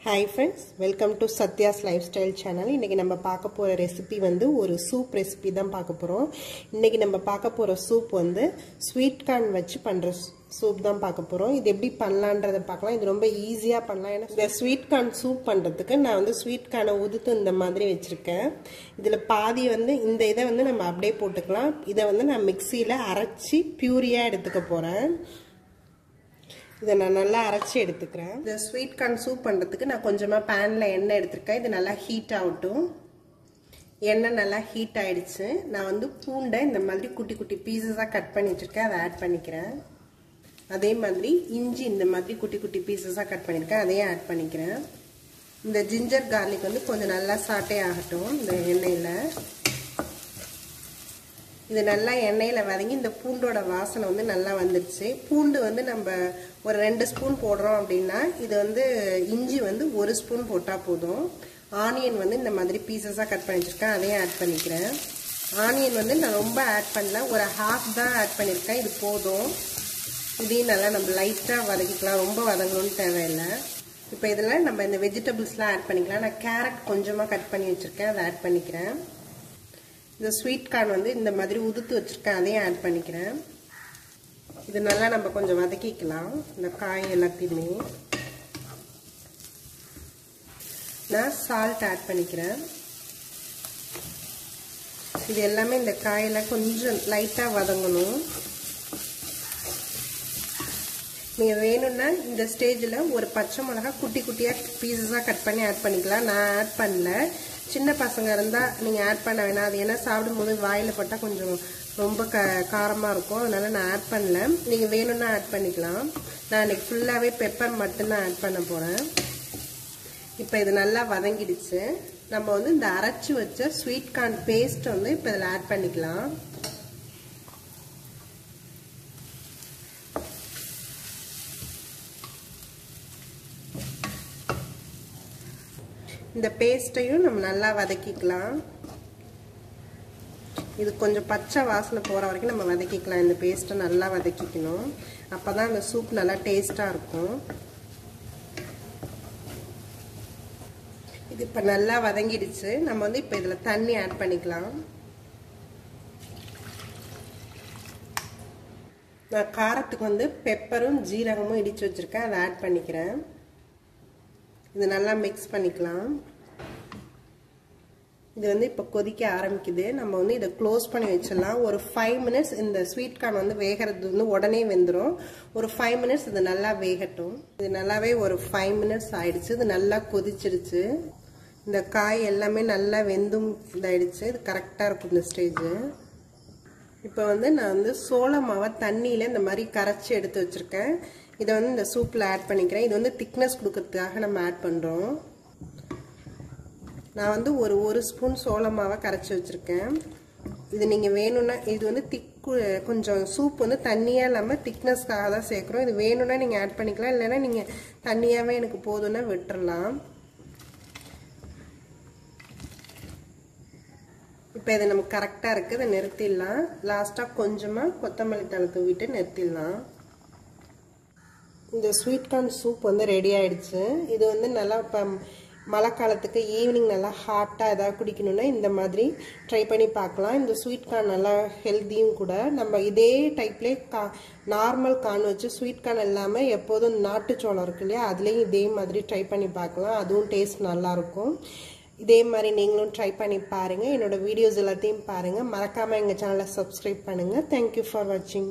hi friends welcome to Sathya's lifestyle channel இன்றைக்கி நம்ம பார்க்க போகிற ரெசிபி வந்து ஒரு சூப் ரெசிபி தான் பார்க்க போகிறோம் இன்றைக்கி நம்ம பார்க்க போகிற சூப் வந்து ஸ்வீட் கார்ன் வச்சு பண்ணுற சூப் தான் பார்க்க போகிறோம் இது எப்படி பண்ணலான்றதை பார்க்கலாம் இது ரொம்ப ஈஸியாக பண்ணலாம் ஏன்னா இந்த ஸ்வீட் கார்ன் சூப் பண்ணுறதுக்கு நான் வந்து ஸ்வீட் கார்னை உதுத்து இந்த மாதிரி வச்சுருக்கேன் இதில் பாதி வந்து இந்த இதை வந்து நம்ம அப்படியே போட்டுக்கலாம் இதை வந்து நான் மிக்சியில் அரைச்சி பியூரியாக எடுத்துக்க போகிறேன் இதை நான் நல்லா அரைச்சி எடுத்துக்கிறேன் இந்த ஸ்வீட் கார்ன் சூப் பண்ணுறதுக்கு நான் கொஞ்சமாக பேனில் எண்ணெய் எடுத்திருக்கேன் இது நல்லா ஹீட் ஆகட்டும் எண்ணெய் நல்லா ஹீட் ஆயிடுச்சு நான் வந்து பூண்டை இந்த மாதிரி குட்டி குட்டி பீசஸாக கட் பண்ணி வச்சுருக்கேன் அதை ஆட் பண்ணிக்கிறேன் அதே மாதிரி இஞ்சி இந்த மாதிரி குட்டி குட்டி பீசஸாக கட் பண்ணியிருக்கேன் அதையும் ஆட் பண்ணிக்கிறேன் இந்த ஜிஞ்சர் கார்லிக் வந்து கொஞ்சம் நல்லா சாட்டே ஆகட்டும் இந்த எண்ணெயில் இது நல்லா எண்ணெயில் வதங்கி இந்த பூண்டோட வாசனை வந்து நல்லா வந்துடுச்சு பூண்டு வந்து நம்ம ஒரு ரெண்டு ஸ்பூன் போடுறோம் அப்படின்னா இது வந்து இஞ்சி வந்து ஒரு ஸ்பூன் போட்டால் போதும் ஆனியன் வந்து இந்த மாதிரி பீசஸாக கட் பண்ணி வச்சுருக்கேன் அதையும் ஆட் பண்ணிக்கிறேன் ஆனியன் வந்து நான் ரொம்ப ஆட் பண்ணல ஒரு ஹாஃப் தான் ஆட் பண்ணியிருக்கேன் இது போதும் இதையும் நல்லா நம்ம லைட்டாக வதக்கிக்கலாம் ரொம்ப வதங்கணும்னு தேவையில்லை இப்போ இதில் நம்ம இந்த வெஜிடபிள்ஸ்லாம் ஆட் பண்ணிக்கலாம் நான் கேரட் கொஞ்சமாக கட் பண்ணி வச்சுருக்கேன் அதை ஆட் பண்ணிக்கிறேன் இந்த ஸ்வீட் கார்ன் வந்து இந்த மாதிரி உதுத்து வச்சுருக்கேன் அதையும் ஆட் பண்ணிக்கிறேன் இது நல்லா நம்ம கொஞ்சம் வதக்கிக்கலாம் இந்த காய் எல்லாத்தையுமே நான் சால்ட் ஆட் பண்ணிக்கிறேன் இது எல்லாமே இந்த காயெல்லாம் கொஞ்சம் லைட்டாக வதங்கணும் நீங்கள் வேணும்னா இந்த ஸ்டேஜில் ஒரு பச்சை மிளகா குட்டி குட்டியாக பீசஸாக கட் பண்ணி ஆட் பண்ணிக்கலாம் நான் ஆட் பண்ணல சின்ன பசங்க இருந்தால் நீங்கள் ஆட் பண்ண வேணாம் அது ஏன்னா சாப்பிடும்போது வாயில் போட்டால் கொஞ்சம் ரொம்ப க காரமாக இருக்கும் அதனால் நான் ஆட் பண்ணல நீங்கள் வேணும்னா ஆட் பண்ணிக்கலாம் நான் இன்றைக்கி ஃபுல்லாகவே பெப்பர் மட்டும்தான் ஆட் பண்ண போகிறேன் இப்போ இது நல்லா வதங்கிடுச்சு நம்ம வந்து இந்த அரைச்சி வச்ச ஸ்வீட் கார்ன் பேஸ்ட் வந்து இப்போ இதில் ஆட் பண்ணிக்கலாம் இந்த பேஸ்ட்டையும் நம்ம நல்லா வதக்கிக்கலாம் இது கொஞ்சம் பச்சை வாசனை போகிற வரைக்கும் நம்ம வதக்கிக்கலாம் இந்த பேஸ்ட்டை நல்லா வதக்கிக்கணும் அப்போ தான் அந்த சூப் நல்லா டேஸ்ட்டாக இருக்கும் இது இப்போ நல்லா வதங்கிடுச்சு நம்ம வந்து இப்போ இதில் தண்ணி ஆட் பண்ணிக்கலாம் நான் காரத்துக்கு வந்து பெப்பரும் ஜீரகமும் இடித்து வச்சுருக்கேன் அதை ஆட் பண்ணிக்கிறேன் இது நல்லா மிக்ஸ் பண்ணிக்கலாம் இது வந்து இப்போ கொதிக்க ஆரம்பிக்குது நம்ம வந்து இதை க்ளோஸ் பண்ணி வச்சிடலாம் ஒரு ஃபைவ் மினிட்ஸ் இந்த ஸ்வீட் கார்ன் வந்து வேகிறது வந்து உடனே வெந்துடும் ஒரு ஃபைவ் மினிட்ஸ் இது நல்லா வேகட்டும் இது நல்லாவே ஒரு ஃபைவ் மினிட்ஸ் ஆயிடுச்சு இது நல்லா கொதிச்சிருச்சு இந்த காய் எல்லாமே நல்லா வெந்தும் இதாயிடுச்சு இது கரெக்டாக இருக்கும் இந்த ஸ்டேஜு இப்போ வந்து நான் வந்து சோள மாவை தண்ணியில் இந்த மாதிரி கரைச்சி எடுத்து வச்சுருக்கேன் இதை வந்து இந்த சூப்பில் ஆட் பண்ணிக்கிறேன் இது வந்து திக்னஸ் கொடுக்கறதுக்காக நம்ம ஆட் பண்ணுறோம் நான் வந்து ஒரு ஒரு ஸ்பூன் சோள மாவை கரைச்சி வச்சுருக்கேன் இது நீங்கள் வேணும்னா இது வந்து திக்கு கொஞ்சம் சூப் வந்து தண்ணியாக இல்லாமல் திக்னஸ்க்காக தான் சேர்க்குறோம் இது வேணும்னா நீங்கள் ஆட் பண்ணிக்கலாம் இல்லைன்னா நீங்கள் தண்ணியாகவே எனக்கு போதும்னா விட்டுறலாம் இப்போ இது நமக்கு கரெக்டாக இருக்குது இதை நிறுத்திடலாம் லாஸ்ட்டாக கொஞ்சமாக கொத்தமல்லி தலை தூவிட்டு நிறுத்திடலாம் இந்த ஸ்வீட் கார்ன் சூப் வந்து ரெடி ஆயிடுச்சு இது வந்து நல்லா இப்போ மழை காலத்துக்கு ஈவினிங் நல்லா ஹாட்டாக எதாவது குடிக்கணும்னா இந்த மாதிரி ட்ரை பண்ணி பார்க்கலாம் இந்த ஸ்வீட் கார்ன் நல்லா ஹெல்த்தியும் கூட நம்ம இதே டைப்லேயே கா நார்மல் கார்ன் வச்சு ஸ்வீட் கார்ன் இல்லாமல் எப்போதும் நாட்டுச்சோளம் இருக்கு இல்லையா அதுலேயும் இதே மாதிரி ட்ரை பண்ணி பார்க்கலாம் அதுவும் டேஸ்ட் நல்லாயிருக்கும் இதே மாதிரி நீங்களும் ட்ரை பண்ணி பாருங்கள் என்னோடய வீடியோஸ் எல்லாத்தையும் பாருங்கள் மறக்காமல் எங்கள் சேனலை சப்ஸ்கிரைப் பண்ணுங்கள் தேங்க்யூ ஃபார் வாட்சிங்